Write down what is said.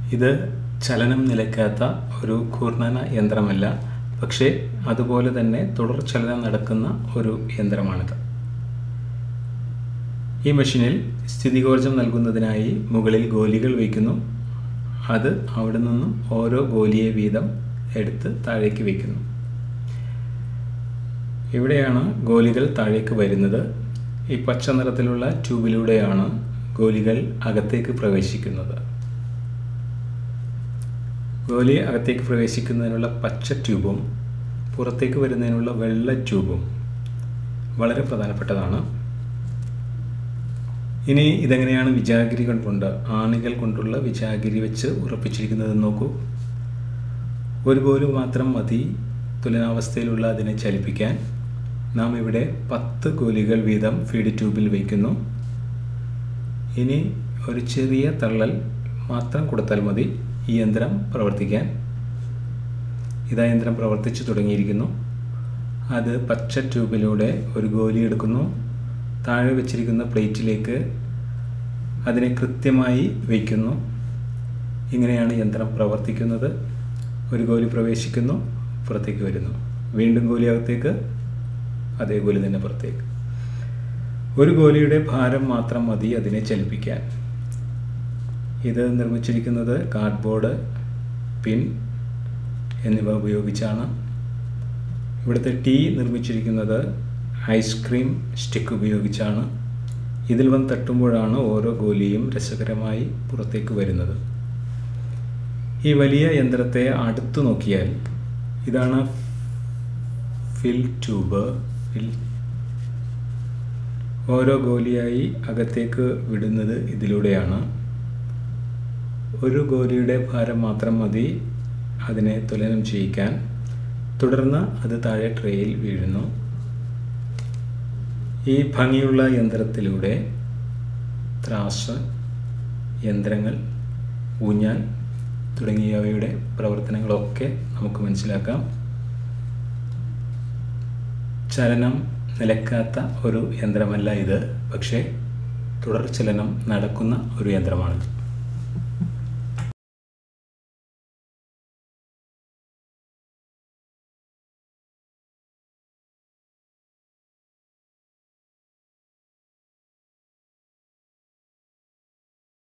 ഇത് ചലനം നിലയ്ക്കാത്ത ഒരു ഘൂർണന യന്ത്രമല്ല പക്ഷേ അതുപോലെ തന്നെ തുടർ ചലനം നടക്കുന്ന ഒരു യന്ത്രമാണിത് ഈ മെഷീനിൽ സ്ഥിതികോർജം നൽകുന്നതിനായി മുകളിൽ ഗോലികൾ വയ്ക്കുന്നു അത് അവിടെ നിന്നും ഓരോ ഗോലിയെ വീതം എടുത്ത് താഴേക്ക് വയ്ക്കുന്നു ഇവിടെയാണ് ഗോലികൾ താഴേക്ക് വരുന്നത് ഈ പച്ച നിറത്തിലുള്ള ട്യൂബിലൂടെയാണ് ഗോലികൾ അകത്തേക്ക് പ്രവേശിക്കുന്നത് ഗോലി അകത്തേക്ക് പ്രവേശിക്കുന്നതിനുള്ള പച്ച ട്യൂബും പുറത്തേക്ക് വരുന്നതിനുള്ള വെള്ള ട്യൂബും വളരെ പ്രധാനപ്പെട്ടതാണ് ഇനി ഇതെങ്ങനെയാണ് വിജാഗിരി കൊണ്ട് ആണികൾ കൊണ്ടുള്ള വിജാഗിരി വെച്ച് ഉറപ്പിച്ചിരിക്കുന്നത് നോക്കൂ ഒരു ഗോല് മാത്രം മതി തുലനാവസ്ഥയിലുള്ള അതിനെ ചലിപ്പിക്കാൻ നാം ഇവിടെ പത്ത് ഗോലികൾ വീതം ഫീഡ് ട്യൂബിൽ വയ്ക്കുന്നു ഇനി ഒരു ചെറിയ തള്ളൽ മാത്രം കൊടുത്താൽ മതി ഈ യന്ത്രം പ്രവർത്തിക്കാൻ ഇതാ യന്ത്രം പ്രവർത്തിച്ചു തുടങ്ങിയിരിക്കുന്നു അത് പച്ച ട്യൂബിലൂടെ ഒരു ഗോലി എടുക്കുന്നു താഴെ വെച്ചിരിക്കുന്ന പ്ലേറ്റിലേക്ക് അതിനെ കൃത്യമായി വയ്ക്കുന്നു ഇങ്ങനെയാണ് യന്ത്രം പ്രവർത്തിക്കുന്നത് ഒരു ഗോലി പ്രവേശിക്കുന്നു പുറത്തേക്ക് വരുന്നു വീണ്ടും ഗോലി അകത്തേക്ക് അതേ ഗോലി തന്നെ പുറത്തേക്ക് ഒരു ഗോലിയുടെ ഭാരം മാത്രം മതി അതിനെ ചലിപ്പിക്കാൻ ഇത് നിർമ്മിച്ചിരിക്കുന്നത് കാർഡ്ബോർഡ് പിൻ എന്നിവ ഉപയോഗിച്ചാണ് ഇവിടുത്തെ ടീ നിർമ്മിച്ചിരിക്കുന്നത് ഐസ്ക്രീം സ്റ്റിക്ക് ഉപയോഗിച്ചാണ് ഇതിൽ വന്ന് തട്ടുമ്പോഴാണ് ഓരോ ഗോലിയും രസകരമായി പുറത്തേക്ക് വരുന്നത് ഈ വലിയ യന്ത്രത്തെ അടുത്തു നോക്കിയാൽ ഇതാണ് ഫിൽ ട്യൂബ് ഫിൽ ഓരോ ഗോലിയായി അകത്തേക്ക് വിടുന്നത് ഇതിലൂടെയാണ് ഒരു ഗോലിയുടെ ഭാരം മാത്രം മതി അതിനെ തുലനം ചെയ്യിക്കാൻ തുടർന്ന് അത് താഴെ ട്രേയിൽ വീഴുന്നു ഈ ഭംഗിയുള്ള യന്ത്രത്തിലൂടെ ത്രാസ് യന്ത്രങ്ങൾ ഊഞ്ഞാൽ തുടങ്ങിയവയുടെ പ്രവർത്തനങ്ങളൊക്കെ നമുക്ക് മനസ്സിലാക്കാം ചലനം നിലക്കാത്ത ഒരു യന്ത്രമല്ല ഇത് പക്ഷേ തുടർ ചലനം നടക്കുന്ന ഒരു യന്ത്രമാണ്